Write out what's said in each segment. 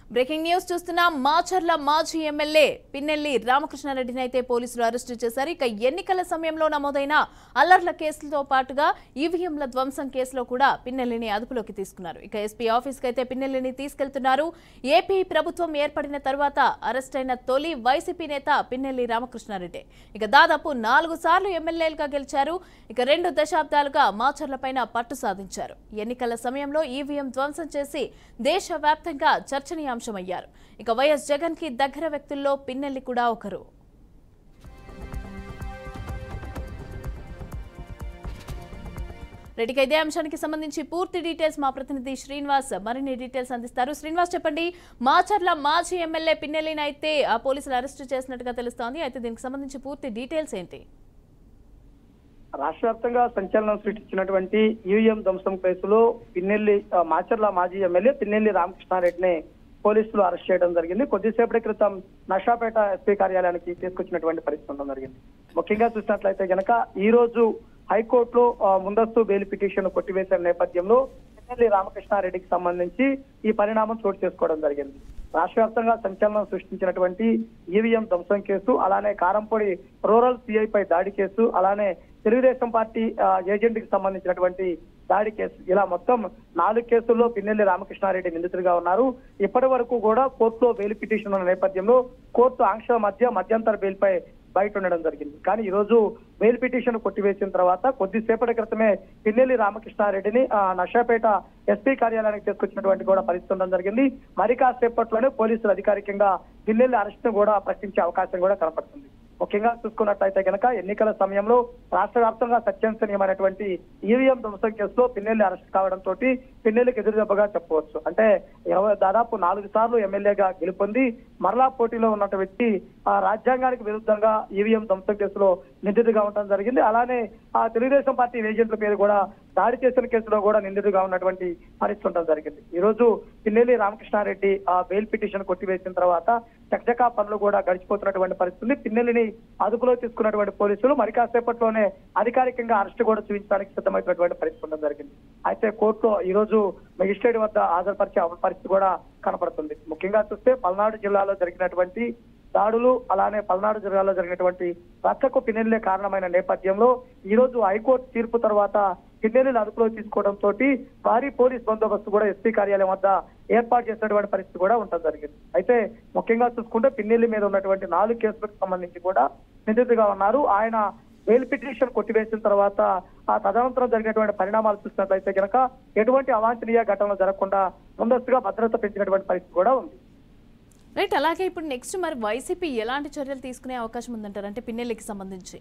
Breaking news చూస్తున్నాం మాచర్ల మాజీ MLA Pinnelli రామకృష్ణారెడ్డిని అయితే పోలీసులు అరెస్టు చేశారు ఇక ఎన్నికల సమయంలో నమోదైన అల్లర్ల కేసులతో పాటుగా ఈవీఎంల ధ్వంసం కేసులో కూడా పిన్నెల్లిని అదుపులోకి తీసుకున్నారు ఇక ఎస్పీ ఆఫీస్కి అయితే పిన్నెల్లిని తీసుకెళ్తున్నారు ఏపీ ప్రభుత్వం ఏర్పడిన తర్వాత అరెస్ట్ అయిన తొలి వైసీపీ నేత పిన్నెల్లి రామకృష్ణారెడ్డి ఇక దాదాపు నాలుగు సార్లు ఎమ్మెల్యేలుగా గెలిచారు ఇక రెండు దశాబ్దాలుగా మాచర్లపైన పట్టు సాధించారు ఎన్నికల సమయంలో ఈవీఎం ధ్వంసం చేసి దేశవ్యాప్తంగా చర్చనీయాంశమయ్యారు ఇక వైఎస్ జగన్ కి దగ్గర వ్యక్తుల్లో పిన్నెల్లి కూడా ఒకరు రెడ్డికి ఇదే అంశానికి సంబంధించి పూర్తి డీటెయిల్స్ మా ప్రతినిధి శ్రీనివాస్ మరిన్ని డీటెయిల్స్ అందిస్తారు శ్రీనివాస్ చెప్పండి మాచర్ల మాజీ ఎమ్మెల్యే పిన్నెల్లిని అయితే ఆ పోలీసులు అరెస్టు చేసినట్టుగా తెలుస్తోంది అయితే దీనికి సంబంధించి పూర్తి డీటెయిల్స్ ఏంటి రాష్ట్ర వ్యాప్తంగా సంచలనం సృష్టించినటువంటి ఈవీఎం ధ్వంసం కేసులో పిన్నెల్లి ఆ, మాచర్ల మాజీ ఎమ్మెల్యే పిన్నెల్లి రామకృష్ణారెడ్డిని పోలీసులు అరెస్ట్ చేయడం జరిగింది కొద్దిసేపటి క్రితం నషాపేట ఎస్పీ కార్యాలయానికి తీసుకొచ్చినటువంటి పరిస్థితి ఉండడం జరిగింది ముఖ్యంగా చూసినట్లయితే గనక ఈ రోజు హైకోర్టులో ఆ, ముందస్తు బెయిల్ పిటిషన్ కొట్టివేసిన నేపథ్యంలో పిన్నెల్లి రామకృష్ణారెడ్డికి సంబంధించి ఈ పరిణామం చోటు చేసుకోవడం జరిగింది రాష్ట్ర వ్యాప్తంగా సంచలనం సృష్టించినటువంటి ఈవీఎం ధ్వంసం కేసు అలానే కారంపొడి రూరల్ సిఐ పై దాడి కేసు అలానే తెలుగుదేశం పార్టీ ఆ, ఏజెంట్ కి సంబంధించినటువంటి దాడి కేసు ఇలా మొత్తం నాలుగు కేసుల్లో పిన్నెల్లి రామకృష్ణారెడ్డి నిందితుడిగా ఉన్నారు ఇప్పటి వరకు కూడా కోర్టులో బెయిల్ పిటిషన్ ఉన్న నేపథ్యంలో కోర్టు ఆంక్షల మధ్య మధ్యంతర బెయిల్ పై బయట ఉండడం జరిగింది కానీ ఈ రోజు బెయిల్ పిటిషన్ కొట్టివేసిన తర్వాత కొద్దిసేపటి క్రితమే పిన్నెల్లి రామకృష్ణారెడ్డిని ఆ, నషాపేట ఎస్పీ కార్యాలయానికి తీసుకొచ్చినటువంటి కూడా పరిస్థితి ఉండడం జరిగింది మరి కాసేపట్లోనే పోలీసులు అధికారికంగా పిన్నెల్లి అరెస్ట్ కూడా ప్రకటించే అవకాశం కూడా కనపడుతుంది ముఖ్యంగా చూసుకున్నట్లయితే కనుక ఎన్నికల సమయంలో రాష్ట్ర వ్యాప్తంగా సత్యంసనీయమైనటువంటి ఈవీఎం ధ్వంసం కేసులో పిన్నెల్లి అరెస్ట్ కావడంతో పిన్నెల్లికి ఎదురు దెబ్బగా చెప్పవచ్చు అంటే ఇరవై దాదాపు నాలుగు సార్లు ఎమ్మెల్యేగా గెలుపొంది మరలా పోటీలో ఉన్నటువంటి వ్యక్తి ఆ రాజ్యాంగానికి విరుద్ధంగా ఈవీఎం ధ్వంసం కేసులో నిందితుడిగా ఉండడం జరిగింది అలానే ఆ తెలుగుదేశం పార్టీ ఏజెంట్ల పేరు కూడా దాడి చేసిన కేసులో కూడా నిందితుడిగా ఉన్నటువంటి పరిస్థితి ఉండడం జరిగింది ఈ రోజు పిన్నెల్లి రామకృష్ణారెడ్డి ఆ బెయిల్ పిటిషన్ కొట్టివేసిన తర్వాత చకచకా పనులు కూడా గడిచిపోతున్నటువంటి పరిస్థితి ఉంది. పిన్నెల్లిని అదుపులో తీసుకున్నటువంటి పోలీసులు మరి కాసేపట్లోనే అధికారికంగా అరెస్ట్ కూడా చూపించడానికి సిద్ధమైనటువంటి పరిస్థితి ఉండడం జరిగింది అయితే కోర్టులో ఈ రోజు మెజిస్ట్రేట్ వద్ద హాజరుపరిచే పరిస్థితి కూడా కనపడుతుంది ముఖ్యంగా చూస్తే పల్నాడు జిల్లాలో జరిగినటువంటి దాడులు అలానే పల్నాడు జిల్లాలో జరిగినటువంటి రచ్చకు పిన్నెల్లే కారణమైన నేపథ్యంలో ఈ రోజు హైకోర్టు తీర్పు తర్వాత పిన్నెల్లిని అదుపులో తీసుకోవడంతో భారీ పోలీస్ బందోబస్తు కూడా ఎస్పీ కార్యాలయం వద్ద ఏర్పాటు చేసినటువంటి పరిస్థితి కూడా ఉండడం జరిగింది అయితే ముఖ్యంగా చూసుకుంటే పిన్నెల్లి మీద ఉన్నటువంటి నాలుగు కేసులకు సంబంధించి కూడా నిందితుగా ఉన్నారు ఆయన బెయిల్ పిటిషన్ కొట్టివేసిన తర్వాత ఆ తదనంతరం జరిగినటువంటి పరిణామాలు చూసినట్లయితే కనుక ఎటువంటి అవాంఛనీయ ఘటనలు జరగకుండా ముందస్తుగా భద్రత పెంచినటువంటి పరిస్థితి కూడా ఉంది రైట్ అలాగే ఇప్పుడు నెక్స్ట్ మరి వైసీపీ ఎలాంటి చర్యలు తీసుకునే అవకాశం ఉందంటారు అంటే పిన్నెల్లికి సంబంధించి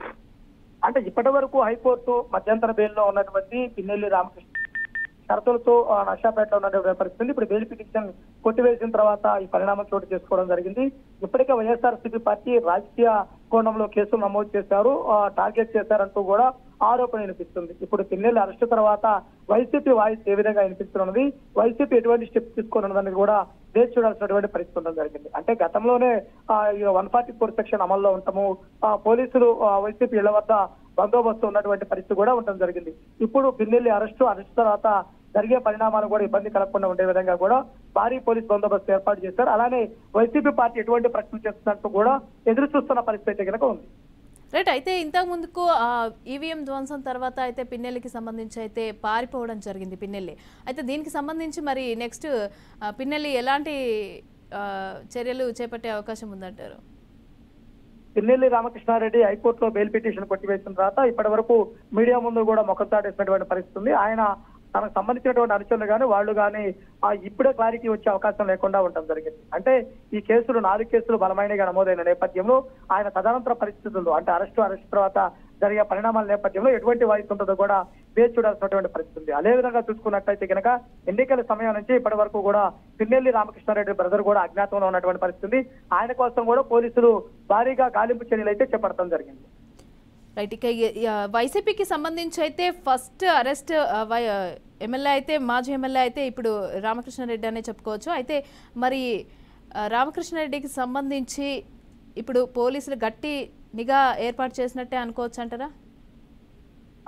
అంటే ఇప్పటి వరకు హైకోర్టు మధ్యంతర బెయిల్లో ఉన్నటువంటి పిన్నెల్లి రామకృష్ణ షరతులతో ఆ, నర్సాపేటలో ఉన్నటువంటి పరిస్థితి ఉంది. ఇప్పుడు బెయిల్ పిటిషన్ కొట్టివేసిన తర్వాత ఈ పరిణామం చోటు చేసుకోవడం జరిగింది ఇప్పటికే వైఎస్ఆర్సీపీ పార్టీ రాజకీయ కోణంలో కేసులు నమోదు చేశారు ఆ, టార్గెట్ చేశారంటూ కూడా ఆరోపణ వినిపిస్తుంది ఇప్పుడు పిన్నెల్లి అరెస్ట్ తర్వాత వైసీపీ వాయిస్ ఏ విధంగా వినిపిస్తున్నది వైసీపీ ఎటువంటి స్టెప్స్ తీసుకున్నది కూడా వేచి చూడాల్సినటువంటి పరిస్థితి ఉండడం జరిగింది అంటే గతంలోనే వన్ ఫార్టీ ఫోర్ సెక్షన్ అమల్లో ఉంటాము ఆ, పోలీసులు ఆ, వైసీపీ ఇళ్ల వద్ద బందోబస్తు ఉన్నటువంటి పరిస్థితి కూడా ఉండడం జరిగింది ఇప్పుడు పిన్నెల్లి అరెస్టు అరెస్ట్ తర్వాత జరిగే పరిణామాలు కూడా ఇబ్బంది కలగకుండా ఉండే విధంగా కూడా భారీ పోలీస్ బందోబస్తు ఏర్పాటు చేశారు అలానే వైసీపీ పార్టీ ఎటువంటి ప్రశ్న చేస్తున్నట్టు కూడా ఎదురు చూస్తున్న పరిస్థితి అయితే కనుక ఉంది రైట్ అయితే ఇంతకు ముందుకు ఈవీఎం ధ్వంసం తర్వాత అయితే పిన్నెల్లికి సంబంధించి అయితే పారిపోవడం జరిగింది పిన్నెల్లి అయితే దీనికి సంబంధించి మరి నెక్స్ట్ పిన్నెల్లి ఎలాంటి ఆ, చర్యలు చేపట్టే అవకాశం ఉందంటారు పిన్నెల్లి రామకృష్ణారెడ్డి హైకోర్టులో బెయిల్ పిటిషన్ కొట్టివేసిన తర్వాత ఇప్పటి వరకు మీడియా ముందు కూడా మొక్కచాటేసినటువంటి పరిస్థితి ఉంది ఆయన తనకు సంబంధించినటువంటి అనుచరులు కానీ వాళ్ళు కానీ ఆ ఇప్పుడే క్లారిటీ వచ్చే అవకాశం లేకుండా ఉండడం జరిగింది అంటే ఈ కేసులు నాలుగు కేసులు బలమైనగా నమోదైన నేపథ్యంలో ఆయన తదనంతర పరిస్థితుల్లో అంటే అరెస్టు అరెస్ట్ తర్వాత జరిగే పరిణామాల నేపథ్యంలో ఎటువంటి వాయిస్ ఉంటుందో కూడా వేచి చూడాల్సినటువంటి పరిస్థితి ఉంది అదే విధంగా చూసుకున్నట్లయితే కనుక ఎన్నికల సమయం నుంచి ఇప్పటి వరకు కూడా పిన్నెల్లి రామకృష్ణారెడ్డి బ్రదర్ కూడా అజ్ఞాతంలో ఉన్నటువంటి పరిస్థితి ఉంది ఆయన కోసం కూడా పోలీసులు భారీగా గాలింపు చర్యలు అయితే చేపడటం జరిగింది రైట్ ఇక ఈ- ఈ, ఆ, వైసీపీకి సంబంధించి అయితే ఫస్ట్ అరెస్ట్ ఆ, వై- ఆ, ఎమ్మెల్యే అయితే మాజీ ఎమ్మెల్యే అయితే ఇప్పుడు రామకృష్ణారెడ్డి అనే చెప్పుకోవచ్చు అయితే మరి ఆ, రామకృష్ణారెడ్డికి సంబంధించి ఇప్పుడు పోలీసులు గట్టి నిఘా ఏర్పాటు చేసినట్టే అనుకోవచ్చు అంటారా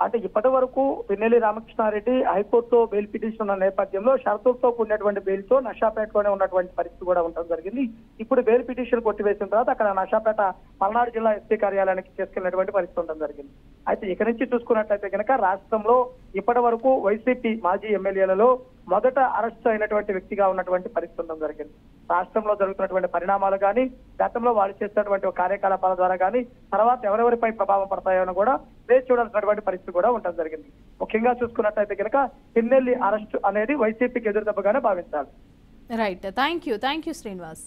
అంటే ఇప్పటి వరకు పిన్నెల్లి రామకృష్ణారెడ్డి హైకోర్టులో బెయిల్ పిటిషన్ ఉన్న నేపథ్యంలో షరతులతో కూడినటువంటి బెయిల్తో నషాపేటలోనే ఉన్నటువంటి పరిస్థితి కూడా ఉండడం జరిగింది ఇప్పుడు బెయిల్ పిటిషన్ కొట్టివేసిన తర్వాత అక్కడ నషాపేట పల్నాడు జిల్లా ఎస్పీ కార్యాలయానికి తీసుకెళ్లినటువంటి పరిస్థితి ఉండడం జరిగింది అయితే ఇక నుంచి చూసుకున్నట్లయితే కనుక రాష్ట్రంలో ఇప్పటి వరకు వైసీపీ మాజీ ఎమ్మెల్యేలలో మొదట అరెస్ట్ అయినటువంటి వ్యక్తిగా ఉన్నటువంటి పరిస్థితి ఉండడం జరిగింది రాష్ట్రంలో జరుగుతున్నటువంటి పరిణామాలు కానీ గతంలో వాళ్ళు చేసినటువంటి కార్యకలాపాల ద్వారా కానీ తర్వాత ఎవరెవరిపై ప్రభావం పడతాయో అని కూడా వేచి చూడాల్సినటువంటి పరిస్థితి కూడా ఉండడం జరిగింది ముఖ్యంగా చూసుకున్నట్లయితే కనుక పిన్నెల్లి అరెస్ట్ అనేది వైసీపీకి ఎదురుదెబ్బగానే భావించాలి right thank you thank you Srinivas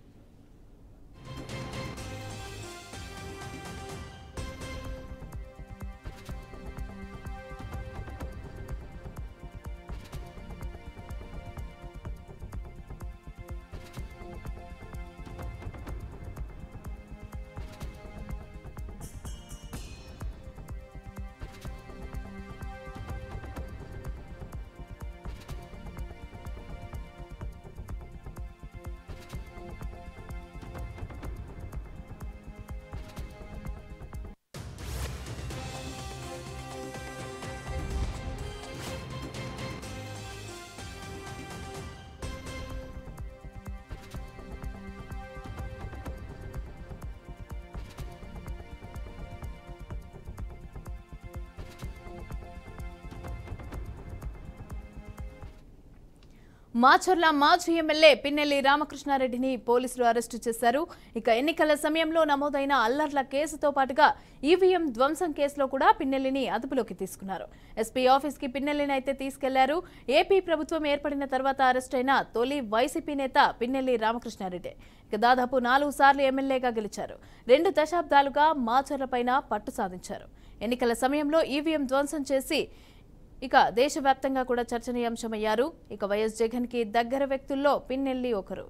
Macherla మాజీ ఎమ్మెల్యే పిన్నెల్లి రామకృష్ణారెడ్డిని పోలీసులు అరెస్టు చేశారు ఇక ఎన్నికల సమయంలో నమోదైన అల్లర్ల కేసుతో పాటుగా ఈవీఎం ధ్వంసం కేసులో కూడా పిన్నెల్లిని అదుపులోకి తీసుకున్నారు ఎస్పీ ఆఫీస్ కి పిన్నెల్లిని అయితే తీసుకెళ్లారు ఏపీ ప్రభుత్వం ఏర్పడిన తర్వాత అరెస్ట్ అయిన తొలి వైసీపీ నేత పిన్నెల్లి రామకృష్ణారెడ్డి ఇక దాదాపు నాలుగు సార్లు ఎమ్మెల్యేగా గెలిచారు రెండు దశాబ్దాలుగా మాచర్లపైన పట్టు సాధించారు ఎన్నికల సమయంలో ఈవీఎం ధ్వంసం చేసి ఇక దేశవ్యాప్తంగా కూడా చర్చనీయాంశమయ్యారు ఇక వైఎస్ జగన్ కి దగ్గర వ్యక్తుల్లో పిన్నెల్లి ఒకరు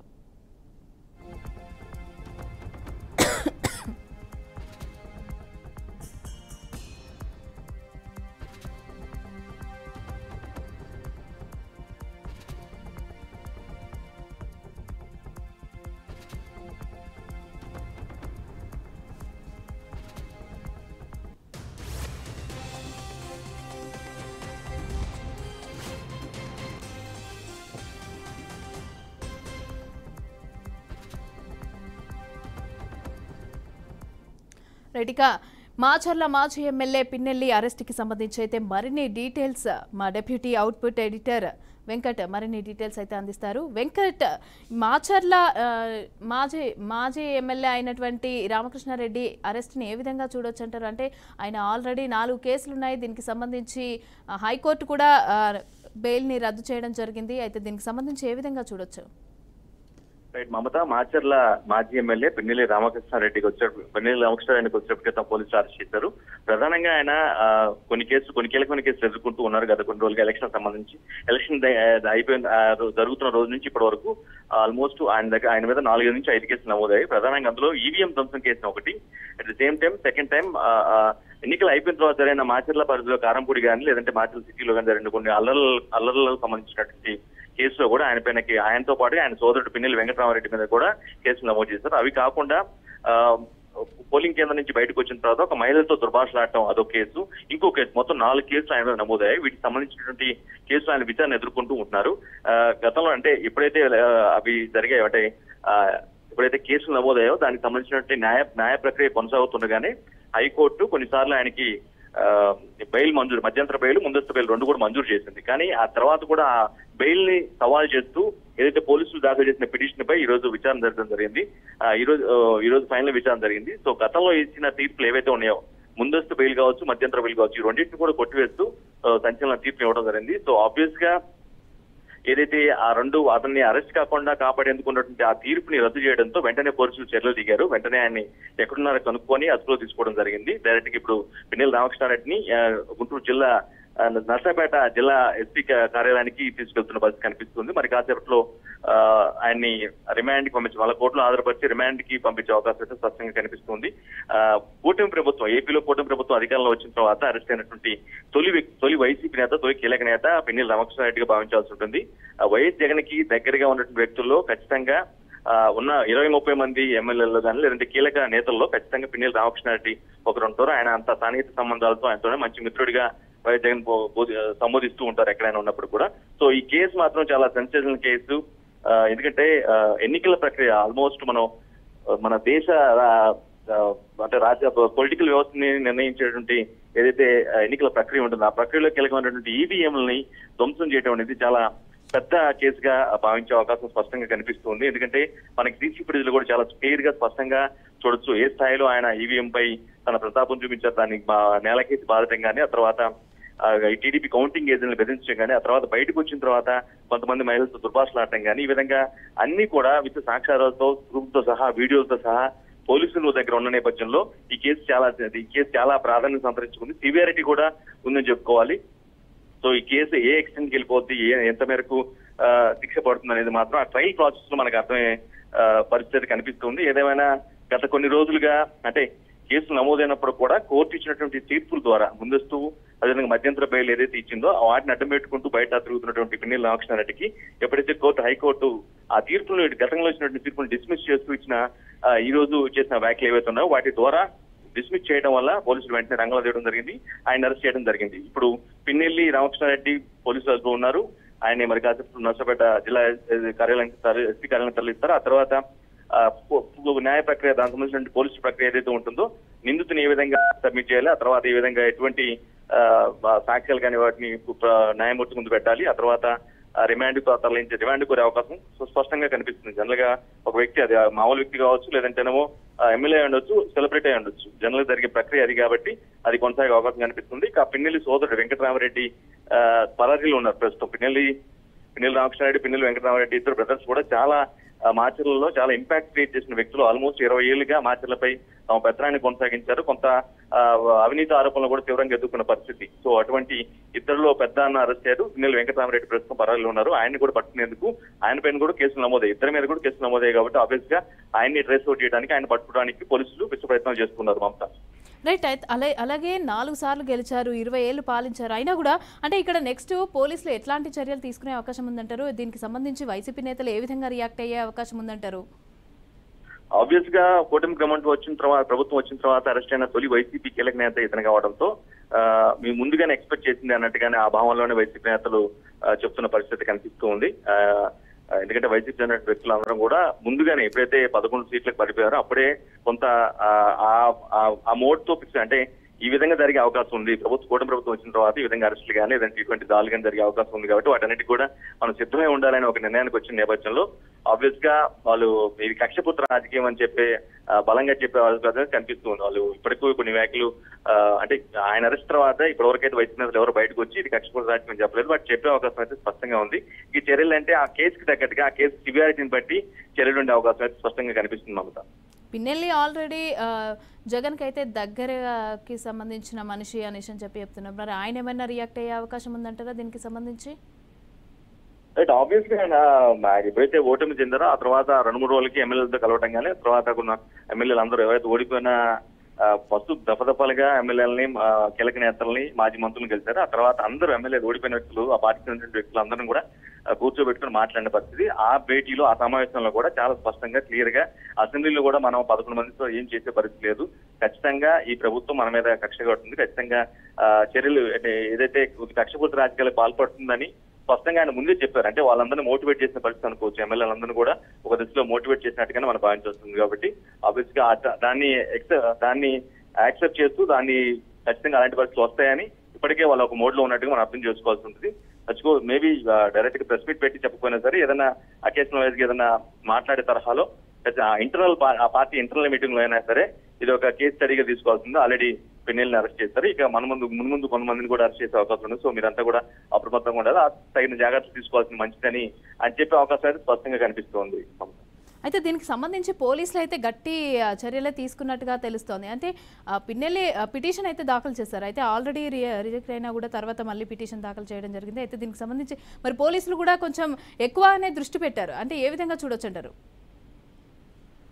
రైట్ ఇక మాచర్ల మాజీ ఎమ్మెల్యే పిన్నెల్లి అరెస్ట్కి సంబంధించి అయితే మరిన్ని డీటెయిల్స్ మా డెప్యూటీ అవుట్పుట్ ఎడిటర్ వెంకట్ మరిన్ని డీటెయిల్స్ అయితే అందిస్తారు వెంకట్ మాచర్ల ఆ, మాజీ మాజీ ఎమ్మెల్యే అయినటువంటి రామకృష్ణారెడ్డి అరెస్ట్ని ఏ విధంగా చూడొచ్చు అంటారు అంటే ఆయన ఆల్రెడీ నాలుగు కేసులు ఉన్నాయి దీనికి సంబంధించి ఆ, హైకోర్టు కూడా ఆ, బెయిల్ని రద్దు చేయడం జరిగింది అయితే దీనికి సంబంధించి ఏ విధంగా చూడొచ్చు రైట్ మమత మాచర్ల మాజీ ఎమ్మెల్యే పిన్నెల్లి రామకృష్ణారెడ్డికి వచ్చే పిన్నెల్లి రామకృష్ణారెడ్డికి వచ్చేప్పటికి క్రితం పోలీసులు అరెస్ట్ చేశారు ప్రధానంగా ఆయన ఆ, కొన్ని కేసులు కొన్ని కీలకమైన కేసులు ఎదుర్కొంటూ ఉన్నారు గత కొన్ని రోజులుగా ఎలక్షన్ సంబంధించి ఎలక్షన్ ద- ఆ, అయిపోయిన ఆ, రో- జరుగుతున్న రోజు నుంచి ఇప్పటి వరకు ఆల్మోస్ట్ ఆయన దగ్గర ఆయన మీద నాలుగు నుంచి ఐదు కేసులు నమోదయ్యాయి ప్రధానంగా అందులో ఈవీఎం ధ్వంసం కేసు ఒకటి at the same time second time ఎన్నికలు అయిపోయిన తర్వాత జరిగిన మాచర్ల పరిధిలో కారంపూడి కానీ లేదంటే మాచర్ల సిటీలో కానీ జరిగిన కొన్ని అల్లర్ల అల్లర్లకు సంబంధించినటువంటి కేసులో కూడా ఆయన పైన ఆయనతో పాటు ఆయన సోదరుడు పిన్నెల్లి వెంకటరామరెడ్డి మీద కూడా కేసులు నమోదు చేశారు అవి కాకుండా ఆ, పోలింగ్ కేంద్రం నుంచి బయటకు వచ్చిన తర్వాత ఒక మహిళలతో దుర్భాషలాడటం అదొక కేసు ఇంకో కేసు మొత్తం నాలుగు కేసులు ఆయన మీద నమోదయ్యాయి వీటికి సంబంధించినటువంటి కేసులు ఆయన విచారణ ఎదుర్కొంటూ ఉంటున్నారు ఆ, గతంలో అంటే ఎప్పుడైతే ఆ, అవి జరిగాయో అంటే ఆ, ఎప్పుడైతే కేసులు నమోదయ్యాయో దానికి సంబంధించినటువంటి న్యాయ న్యాయ ప్రక్రియ కొనసాగుతుండగానే హైకోర్టు కొన్నిసార్లు ఆయనకి ఆ, బెయిల్ మంజూరు మధ్యంతర బెయిల్ ముందస్తు బెయిల్ రెండు కూడా మంజూరు చేసింది కానీ ఆ తర్వాత కూడా ఆ బెయిల్ ని సవాల్ చేస్తూ ఏదైతే పోలీసులు దాఖలు చేసిన పిటిషన్ పై ఈ రోజు విచారణ జరగడం జరిగింది ఆ, ఈ రోజు ఆ, ఈ రోజు ఫైనల్ విచారణ జరిగింది సో గతంలో ఇచ్చిన తీర్పులు ఏవైతే ఉన్నాయో ముందస్తు బెయిల్ కావచ్చు మధ్యంతర బెయిల్ కావచ్చు ఈ రెండింటిని కూడా కొట్టివేస్తూ ఆ, సంచలన తీర్పు ఇవ్వడం జరిగింది సో ఆబ్వియస్ గా ఏదైతే ఆ రెండు అతన్ని అరెస్ట్ కాకుండా కాపాడేందుకు ఉన్నటువంటి ఆ తీర్పుని రద్దు చేయడంతో వెంటనే పోలీసులు చర్యలు దిగారు వెంటనే ఆయన్ని ఎక్కడున్నారో కనుక్కొని అదుపులో తీసుకోవడం జరిగింది డైరెక్ట్ గా ఇప్పుడు పిన్నెల రామకృష్ణారెడ్డిని ఆ, గుంటూరు జిల్లా ఆ, నర్సాపేట జిల్లా ఎస్పీ కా- కార్యాలయానికి తీసుకెళ్తున్న పరిస్థితి కనిపిస్తుంది మరి కాసేపట్లో ఆ, ఆయన్ని రిమాండ్ కి పంపించి వాళ్ళ కోర్టులో ఆధారపరిచి రిమాండ్ కి పంపించే అవకాశం అయితే స్పష్టంగా కనిపిస్తుంది ఆ, కూటమి ప్రభుత్వం ఏపీలో కూటమి ప్రభుత్వం అధికారంలో వచ్చిన తర్వాత అరెస్ట్ అయినటువంటి తొలి వ్యక్తి తొలి వైసీపీ నేత తొలి కీలక నేత పిన్నెల రామకృష్ణారెడ్డిగా భావించాల్సి ఉంటుంది ఆ, వైఎస్ జగన్ కి దగ్గరగా ఉన్నటువంటి వ్యక్తుల్లో ఖచ్చితంగా ఆ, ఉన్న ఇరవై ముప్పై మంది ఎమ్మెల్యేలు కానీ లేదంటే కీలక నేతల్లో ఖచ్చితంగా పిన్నెల్లి రామకృష్ణారెడ్డి ఒకరు ఉంటారు ఆయన అంత సన్నిహిత సంబంధాలతో ఆయనతోనే మంచి మిత్రుడిగా వైఎస్ జగన్ బో- బోధి- సంబోధిస్తూ ఉంటారు ఎక్కడైనా ఉన్నప్పుడు కూడా సో ఈ కేసు మాత్రం చాలా సెన్సేషనల్ కేసు ఆ, ఎందుకంటే ఆ, ఎన్నికల ప్రక్రియ ఆల్మోస్ట్ మనం ఆ, మన దేశ రా- ఆ, అంటే రాజ్య పొలిటికల్ వ్యవస్థని నిర్ణయించేటువంటి ఏదైతే ఆ, ఎన్నికల ప్రక్రియ ఉంటుందో ఆ ప్రక్రియలో కీలకమైనటువంటి ఈవీఎంలని ధ్వంసం చేయడం అనేది చాలా పెద్ద కేసుగా భావించే అవకాశం స్పష్టంగా కనిపిస్తుంది ఎందుకంటే మనకి సీసీ ఫుటేజ్ కూడా చాలా క్లియర్ గా స్పష్టంగా చూడొచ్చు ఏ స్థాయిలో ఆయన ఈవీఎం పై తన ప్రతాపం చూపించారు దాన్ని బా- నేలకేసి బాధటం కానీ ఆ తర్వాత ఆ, ఈ టీడీపీ కౌంటింగ్ ఏజెంట్లు బెదిరించడం కానీ ఆ తర్వాత బయటకు వచ్చిన తర్వాత కొంతమంది మహిళలతో దుర్భాషలాడటం కానీ ఈ విధంగా అన్ని కూడా విత్ సాక్ష్యాలతో ప్రూఫ్తో సహా వీడియోలతో సహా పోలీసుల దగ్గర ఉన్న నేపథ్యంలో ఈ కేసు చాలా ఈ కేసు చాలా ప్రాధాన్యత సంతరించుకుంది సివియారిటీ కూడా ఉందని చెప్పుకోవాలి సో ఈ కేసు ఏ ఎక్స్టెంట్కి వెళ్ళిపోద్ది ఏ ఎంత మేరకు ఆ, శిక్ష పడుతుంది అనేది మాత్రం ఆ ట్రయల్ ప్రాసెస్ లో మనకు అర్థమయ్యే ఆ, పరిస్థితి కనిపిస్తుంది ఏదేమైనా గత కొన్ని రోజులుగా అంటే కేసు నమోదైనప్పుడు కూడా కోర్టు ఇచ్చినటువంటి తీర్పుల ద్వారా ముందస్తు అదేవిధంగా మధ్యంతర బెయిల్ ఏదైతే ఇచ్చిందో వాటిని అడ్డం పెట్టుకుంటూ బయట తిరుగుతున్నటువంటి పిన్నెల రామకృష్ణారెడ్డికి ఎప్పుడైతే కోర్టు హైకోర్టు ఆ తీర్పును గతంలో ఇచ్చినటువంటి తీర్పును డిస్మిస్ చేస్తూ ఇచ్చిన ఆ, ఈ రోజు చేసిన వ్యాఖ్యలు ఏవైతే ఉన్నాయో వాటి ద్వారా డిస్మిస్ చేయడం వల్ల పోలీసులు వెంటనే రంగంలో దిగడం జరిగింది ఆయన అరెస్ట్ చేయడం జరిగింది ఇప్పుడు పిన్నెల్లి రామకృష్ణారెడ్డి పోలీసులు అదుపులో ఉన్నారు ఆయన మరి కాసేపు నర్సపేట జిల్లా కార్యాలయం ఎస్పీ కార్యాలయం తరలిస్తారు ఆ తర్వాత ఆ, పో- పో- న్యాయ ప్రక్రియ దానికి సంబంధించిన పోలీసు ప్రక్రియ ఏదైతే ఉంటుందో నిందితుని ఏ విధంగా సబ్మిట్ చేయాలి ఆ తర్వాత ఏ విధంగా ఎటువంటి ఆ, ఆ, సాక్ష్యాలు కానీ వాటిని ప్ర- న్యాయమూర్తి ముందు పెట్టాలి ఆ తర్వాత రిమాండ్ తరలించే రిమాండ్ కోరే అవకాశం సు- స్పష్టంగా కనిపిస్తుంది జనరల్ గా ఒక వ్యక్తి అది ఆ మామూలు వ్యక్తి కావచ్చు లేదంటేనేమో ఎమ్మెల్యే ఉండొచ్చు సెలబ్రిటీ అయి ఉండొచ్చు జనరల్ గా జరిగే ప్రక్రియ అది కాబట్టి అది కొనసాగే అవకాశం కనిపిస్తుంది ఇక పిన్నెల్లి సోదరుడు వెంకటరామరెడ్డి ఆ, పరారీలో ఉన్నారు ప్రస్తుతం పిన్నెల్లి పిన్నెల్లి రామకృష్ణారెడ్డి పిన్నెల్లి వెంకటరామరెడ్డి ఇద్దరు బ్రదర్స్ కూడా చాలా ఆ, మాచర్లలో చాలా ఇంపాక్ట్ క్రియేట్ చేసిన వ్యక్తులు ఆల్మోస్ట్ ఇరవై ఏళ్లుగా మాచర్లపై తమ పెత్తనాన్ని కొనసాగించారు కొంత ఆ, అవినీతి ఆరోపణలు కూడా తీవ్రంగా ఎదుర్కొన్న పరిస్థితి సో అటువంటి ఇద్దరిలో పెద్ద అన్న అరెస్ట్ అయ్యారు పిన్నెల్లి వెంకటరామరెడ్డి ప్రస్తుతం పరారీలో ఉన్నారు ఆయన్ని కూడా పట్టుకునేందుకు ఆయన పైన కూడా కేసులు నమోదయ్యాయి ఇద్దరి మీద కూడా కేసులు నమోదయ్యాయి కాబట్టి ఆబ్వియస్ గా ఆయన్ని ట్రేస్ అవుట్ చేయడానికి ఆయన పట్టుకోవడానికి పోలీసులు విశ్వ ప్రయత్నాలు చేస్తున్నారు మమత రైట్ అయితే అలా అలాగే నాలుగు సార్లు గెలిచారు ఇరవై ఏళ్ళు పాలించారు అయినా కూడా అంటే ఇక్కడ నెక్స్ట్ పోలీసులు ఎట్లాంటి చర్యలు తీసుకునే అవకాశం ఉందంటారు దీనికి సంబంధించి వైసీపీ నేతలు ఏ విధంగా రియాక్ట్ అయ్యే అవకాశం ఉందంటారు ఆబ్వియస్ గా కూటమి గవర్నమెంట్ వచ్చిన తర్వాత ప్రభుత్వం వచ్చిన తర్వాత అరెస్ట్ అయిన తొలి వైసీపీ కీలక నేత ఇతను కావడంతో ఆ, మేము ముందుగానే ఎక్స్పెక్ట్ చేసింది అన్నట్టుగానే ఆ భావంలోనే వైసీపీ నేతలు ఆ, చెప్తున్న పరిస్థితి కనిపిస్తూ ఉంది ఆ, ఆ, ఎందుకంటే వైసీపీ చెందిన వ్యక్తులు అందరం కూడా ముందుగానే ఎప్పుడైతే పదకొండు సీట్లకు పడిపోయారో అప్పుడే కొంత ఆ, ఆ- ఆ- ఆ మోడ్ తో ఫిక్స్ అంటే ఈ విధంగా జరిగే అవకాశం ఉంది ప్రభుత్వం కూటమి ప్రభుత్వం వచ్చిన తర్వాత ఈ విధంగా అరెస్టులు కానీ లేదంటే ఇటువంటి దాడులు కానీ జరిగే అవకాశం ఉంది కాబట్టి వాటన్నిటి కూడా మనం సిద్ధమై ఉండాలని ఒక నిర్ణయానికి వచ్చిన నేపథ్యంలో ఆబ్వియస్ గా వాళ్ళు ఇది కక్షపుత్ర రాజకీయం అని చెప్పే ఆ, బలంగా చెప్పే వాళ్ళు కదా కనిపిస్తుంది వాళ్ళు ఇప్పటికీ కొన్ని వ్యాఖ్యలు ఆ, అంటే ఆయన అరెస్ట్ తర్వాత ఇప్పటివరకైతే వైసీపీ నేతలు ఎవరు బయటకు వచ్చి ఇది కక్షపుత్ర రాజకీయం అని చెప్పలేదు బట్ చెప్పే అవకాశం అయితే స్పష్టంగా ఉంది ఈ చర్యలు అంటే ఆ కేసుకి తగ్గట్టుగా ఆ కేసు సివియారిటీని బట్టి చర్యలు ఉండే అవకాశం అయితే స్పష్టంగా కనిపిస్తుంది మమత పిన్నెల్లి ఆల్రెడీ జగన్కి అయితే దగ్గరకి సంబంధించిన మనిషి అనేసి అని చెప్పి చెప్తున్నారు మరి ఆయన ఏమైనా రియాక్ట్ అయ్యే అవకాశం ఉందంటారా దీనికి సంబంధించి రైట్ ఆబ్వియస్ గా ఆయన మా ఎప్పుడైతే ఓటమి చెందారో ఆ తర్వాత రెండు మూడు రోజులకి ఎమ్మెల్యేలతో కలవటం కానీ ఆ తర్వాత కొన్ని ఎమ్మెల్యేలు అందరూ ఎవరైతే ఓడిపోయిన ఆ, ఫస్ట్ దఫదఫలుగా ఎమ్మెల్యేలని ఆ, కీలక నేతల్ని మాజీ మంత్రులను కలిశారు ఆ తర్వాత అందరూ ఎమ్మెల్యేలు ఓడిపోయిన వ్యక్తులు ఆ పార్టీకి చెందిన వ్యక్తులు అందరం కూడా ఆ, కూర్చోబెట్టుకుని మాట్లాడిన పరిస్థితి ఆ భేటీలో ఆ సమావేశంలో కూడా చాలా స్పష్టంగా క్లియర్ గా అసెంబ్లీలో కూడా మనం పదకొండు మందితో ఏం చేసే పరిస్థితి లేదు ఖచ్చితంగా ఈ ప్రభుత్వం మన మీద కక్ష కడుతుంది ఖచ్చితంగా ఆ, చర్యలు అంటే ఏదైతే కక్షపూర్తి రాజకీయాలకు పాల్పడుతుందని స్పష్టంగా ఆయన ముందే చెప్పారు అంటే వాళ్ళందరినీ మోటివేట్ చేసిన పరిస్థితి అనుకోవచ్చు ఎమ్మెల్యేలందరినీ కూడా ఒక దిశలో మోటివేట్ చేసినట్టుగానే మనం భావించాల్సింది కాబట్టి ఆబ్వియస్ గా ఆ- దాన్ని ఎక్స- దాన్ని యాక్సెప్ట్ చేస్తూ దాన్ని ఖచ్చితంగా అలాంటి పరిస్థితులు వస్తాయని ఇప్పటికే వాళ్ళు ఒక మోడ్ లో ఉన్నట్టుగా మనం అర్థం చేసుకోవాల్సి ఉంటుంది ఖచ్చితంగా మేబీ డైరెక్ట్ గా ప్రెస్ మీట్ పెట్టి చెప్పకపోయినా సరే ఏదైనా అకేషనల్ వైజ్ గా ఏదైనా మాట్లాడే తరహాలో ఇంటర్నల్ ఆ పార్టీ ఇంటర్నల్ మీటింగ్ లో అయినా సరే ఇది ఒక కేసు స్టడీగా తీసుకోవాల్సింది ఆల్రెడీ పెన్నెల్ని అరెస్ట్ చేస్తారు ఇక మన ముందు ముందు ముందు కొంతమందిని కూడా అరెస్ట్ చేసే అవకాశం ఉంది సో మీరంతా కూడా అప్రమత్తంగా ఉండాలి ఆ తగిన జాగ్రత్తలు తీసుకోవాల్సింది మంచిదని అని చెప్పే అవకాశం అయితే స్పష్టంగా కనిపిస్తోంది అయితే దీనికి సంబంధించి పోలీసులు అయితే గట్టి ఆ, చర్యలే తీసుకున్నట్టుగా తెలుస్తోంది అంటే ఆ, పిన్నెల్లి ఆ, పిటిషన్ అయితే దాఖలు చేశారు అయితే ఆల్రెడీ రిజెక్ట్ అయినా కూడా తర్వాత మళ్ళీ పిటిషన్ దాఖలు చేయడం జరిగింది అయితే దీనికి సంబంధించి మరి పోలీసులు కూడా కొంచెం ఎక్కువనే దృష్టి పెట్టారు అంటే ఏ విధంగా చూడొచ్చు అంటారు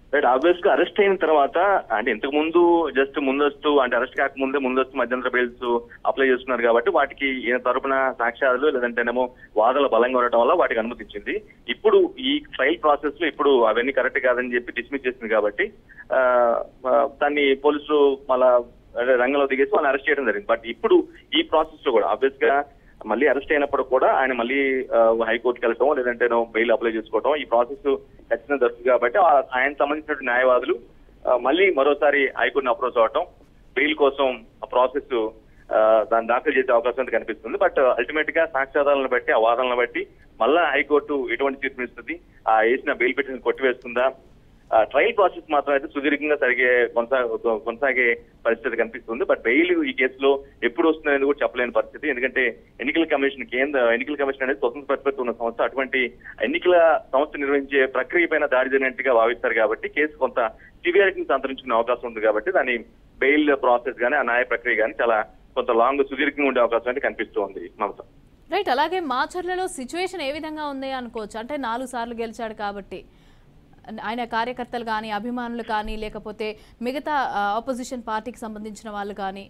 రైట్ ఆబ్వియస్ గా అరెస్ట్ అయిన తర్వాత అంటే ఇంతకు ముందు జస్ట్ ముందస్తు అంటే అరెస్ట్ కాకముందే ముందస్తు మధ్యంతర బెయిల్స్ అప్లై చేస్తున్నారు కాబట్టి వాటికి ఈయన తరపున సాక్ష్యాలు లేదంటేనేమో వాదనలు బలంగా ఉండటం వల్ల వాటికి అనుమతించింది ఇప్పుడు ఈ ట్రయల్ ప్రాసెస్ లో ఇప్పుడు అవన్నీ కరెక్ట్ కాదని చెప్పి డిస్మిస్ చేసింది కాబట్టి ఆ, ఆ, దాన్ని పోలీసులు మళ్ళా అదే రంగంలో దిగేసి వాళ్ళని అరెస్ట్ చేయడం జరిగింది బట్ ఇప్పుడు ఈ ప్రాసెస్ లో కూడా ఆబ్వియస్ గా మళ్ళీ అరెస్ట్ అయినప్పుడు కూడా ఆయన మళ్ళీ ఆ, హైకోర్టుకి వెళ్ళటం లేదంటే బెయిల్ అప్లై చేసుకోవటం ఈ ప్రాసెస్ ఖచ్చితంగా జరుగుతుంది కాబట్టి ఆ- ఆయన సంబంధించిన న్యాయవాదులు ఆ, మళ్ళీ మరోసారి హైకోర్టుని అప్రోచ్ అవటం బెయిల్ కోసం ఆ ప్రాసెస్ దాన్ని దాఖలు చేసే అవకాశం అయితే కనిపిస్తుంది బట్ అల్టిమేట్ గా సాక్ష్యాధారాలను బట్టి ఆ వాదనలను బట్టి మళ్ళా హైకోర్టు ఎటువంటి తీర్పు ఇస్తుంది ఆ వేసిన బెయిల్ పిటిషన్ కొట్టివేస్తుందా ట్రయల్ ప్రాసెస్ మాత్రం అయితే సుదీర్ఘంగా జరిగే కొనసాగ కొనసాగే పరిస్థితి కనిపిస్తుంది బట్ బెయిల్ ఈ కేసులో ఎప్పుడు వస్తుందనేది కూడా చెప్పలేని పరిస్థితి ఎందుకంటే ఎన్నికల కమిషన్ కేంద్ర ఎన్నికల కమిషన్ అనేది స్వతంత్ర ప్రతిపత్తి ఉన్న సంస్థ అటువంటి ఎన్నికల సంస్థ నిర్వహించే ప్రక్రియ పైన దాడి జరిగినట్టుగా భావిస్తారు కాబట్టి కేసు కొంత సివియారిటీని సంతరించుకునే అవకాశం ఉంది కాబట్టి దాని బెయిల్ ప్రాసెస్ గానీ ఆ న్యాయ ప్రక్రియ గానీ చాలా కొంత లాంగ్ సుదీర్ఘంగా ఉండే అవకాశం అయితే కనిపిస్తోంది మమత రైట్ అలాగే మాచర్లలో సిచ్యువేషన్ ఏ విధంగా ఉంది అనుకోవచ్చు అంటే నాలుగు సార్లు గెలిచాడు కాబట్టి ఆయన కార్యకర్తలు కానీ అభిమానులు కానీ లేకపోతే మిగతా ఆపోజిషన్ పార్టీకి సంబంధించిన వాళ్ళు కానీ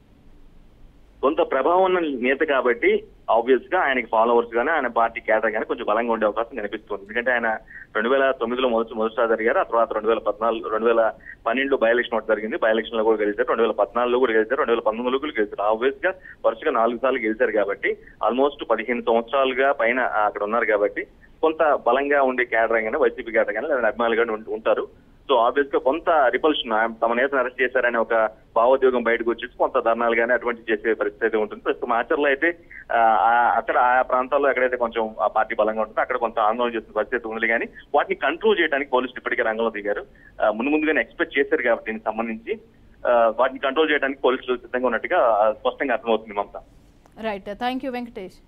కొంత ప్రభావం ఉన్న నేత కాబట్టి ఆబ్వియస్ గా ఆయనకి ఫాలోవర్స్ గానీ ఆయన పార్టీ కేటర్ గానీ కొంచెం బలంగా ఉండే అవకాశం కనిపిస్తుంది ఎందుకంటే ఆయన రెండు వేల తొమ్మిదిలో మొదటి మొదటిసారి జరిగారు ఆ తర్వాత రెండు వేల పద్నాలుగు రెండు వేల పన్నెండులో బై ఎలక్షన్ ఒకటి జరిగింది బై ఎలక్షన్ లో కూడా గెలిచారు రెండు వేల పద్నాలుగులో కూడా గెలిచారు రెండు వేల పంతొమ్మిదిలో కూడా గెలిచారు ఆబ్వియస్ గా వరుసగా నాలుగు సార్లు గెలిచారు కాబట్టి ఆల్మోస్ట్ పదిహేను సంవత్సరాలుగా పైన అక్కడ ఉన్నారు కాబట్టి కొంత బలంగా ఉండే కేడర్ గానీ వైసీపీ కేడర్ గానీ లేదా అభిమానులు కానీ ఉంటారు సో ఆబ్వియస్ గా కొంత రిపల్షన్ తమ నేతను అరెస్ట్ చేశారనే ఒక భావోద్యోగం బయటకు వచ్చేసి కొంత ధర్నాలు కానీ అటువంటి చేసే పరిస్థితి అయితే ఉంటుంది ప్రస్తుతం ఆచరణలో అయితే ఆ, ఆ, అక్కడ ఆ ప్రాంతాల్లో ఎక్కడైతే కొంచెం ఆ పార్టీ బలంగా ఉంటుందో అక్కడ కొంత ఆందోళన చేస్తున్న పరిస్థితి ఉంది కానీ వాటిని కంట్రోల్ చేయడానికి పోలీసులు ఇప్పటికే రంగంలో దిగారు ఆ, ముందు ముందుగానే ఎక్స్పెక్ట్ చేశారు కాబట్టి దీనికి సంబంధించి ఆ, వాటిని కంట్రోల్ చేయడానికి పోలీసులు సిద్ధంగా ఉన్నట్టుగా ఆ, స్పష్టంగా అర్థమవుతుంది Mamata right thank you Venkatesh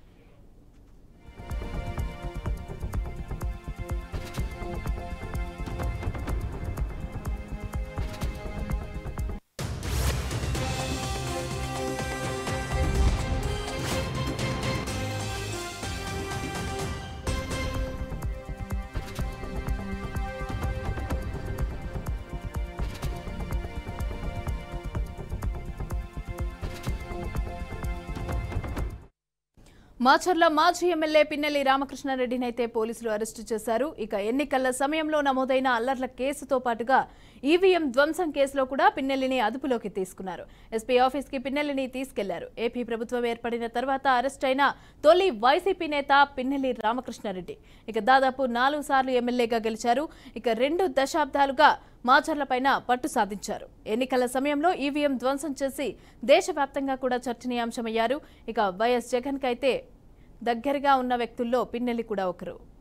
Macherla మాజీ ఎమ్మెల్యే పిన్నెల్లి రామకృష్ణారెడ్డిని అయితే పోలీసులు అరెస్టు చేశారు ఇక ఎన్నికల సమయంలో నమోదైన అల్లర్ల కేసుతో పాటుగా ఈవీఎం ధ్వంసం కేసులో కూడా పిన్నెల్లిని అదుపులోకి తీసుకున్నారు ఎస్పీ ఆఫీస్కి పిన్నెల్లిని తీసుకెళ్లారు ఏపీ ప్రభుత్వం ఏర్పడిన తర్వాత అరెస్ట్ అయిన తొలి వైసీపీ నేత పిన్నెల్లి రామకృష్ణారెడ్డి ఇక దాదాపు నాలుగు సార్లు ఎమ్మెల్యేగా గెలిచారు ఇక రెండు దశాబ్దాలుగా మాచర్లపైన పట్టు సాధించారు ఎన్నికల సమయంలో ఈవీఎం ధ్వంసం చేసి దేశవ్యాప్తంగా కూడా చర్చనీయాంశమయ్యారు ఇక వైఎస్ జగన్ కైతే దగ్గరగా ఉన్న వ్యక్తుల్లో పిన్నెల్లి కూడా ఒకరు